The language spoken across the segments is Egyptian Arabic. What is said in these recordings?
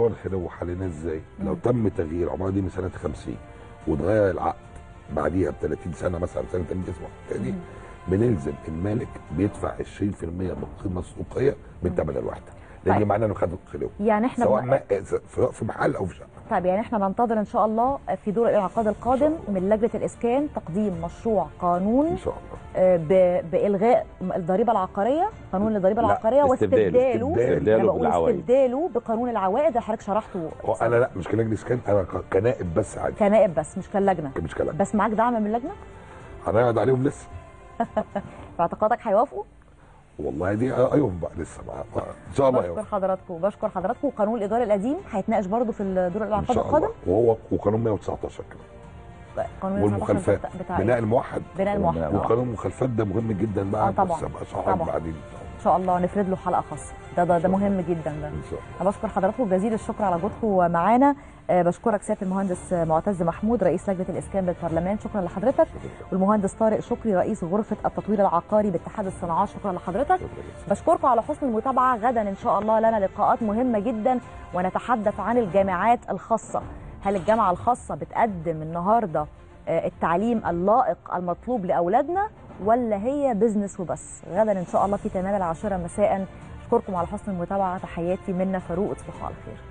موضوع الخلو حليناه ازاي؟ لو تم تغيير العماره دي من سنه 50 واتغير العقد بعديها ب 30 سنه مثلا سنه اسمه تاني بنلزم المالك بيدفع 20% من القيمه السوقيه من ثمن الوحده لان طيب. معناه انه خد الخلو يعني احنا سواء بن- ما سواء في محل او في شقه طيب يعني احنا ننتظر ان شاء الله في دور الانعقاد القادم من لجنه الاسكان تقديم مشروع قانون ان شاء الله آه، ب- بالغاء الضريبه العقاريه قانون الضريبه لا، العقاريه استبداله. واستبداله استبداله أنا بقول بالعوائد. استبداله بقانون العوائد اللي حضرتك شرحته هو انا لا مش كلجنه اسكان انا ك- كنائب بس عادي كنائب بس مش كلجنه مش كلام بس معاك دعم من اللجنه هنقعد عليهم لسه في اعتقادك هيوافقوا والله دي ايوه بقى لسه مع مع- ان شاء الله بشكر يوافق. حضراتكم بشكر حضراتكم قانون الاداره القديم هيتناقش برضه في دور ان الانعقاد شاء القادم الله وهو وقانون 119 كمان قانون والمخالفات بتاع- بتاع بناء إيه؟ الموحد بناء الموحد بناء آه. وقانون المخالفات ده مهم جدا بقى آه طبعاً. بس ابقى اشرحه طبعاً. بعدين ان شاء الله نفرد له حلقه خاصه ده ده, ده شاء الله. مهم جدا ده ان شاء الله أنا بشكر حضراتكم جزيل الشكر على وجودكم معانا آه، بشكرك سياده المهندس معتز محمود رئيس لجنه الاسكان بالبرلمان شكرا لحضرتك والمهندس طارق شكري رئيس غرفه التطوير العقاري باتحاد الصناعات شكرا لحضرتك بشكركم على حسن المتابعه غدا ان شاء الله لنا لقاءات مهمه جدا ونتحدث عن الجامعات الخاصه هل الجامعه الخاصه بتقدم النهارده آه، التعليم اللائق المطلوب لاولادنا ولا هي بزنس وبس غدا ان شاء الله في تمام العاشره مساء اشكركم على حسن المتابعه تحياتي منا فاروق تصبحوا على خير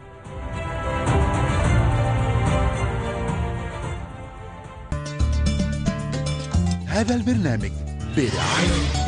هذا البرنامج برعاية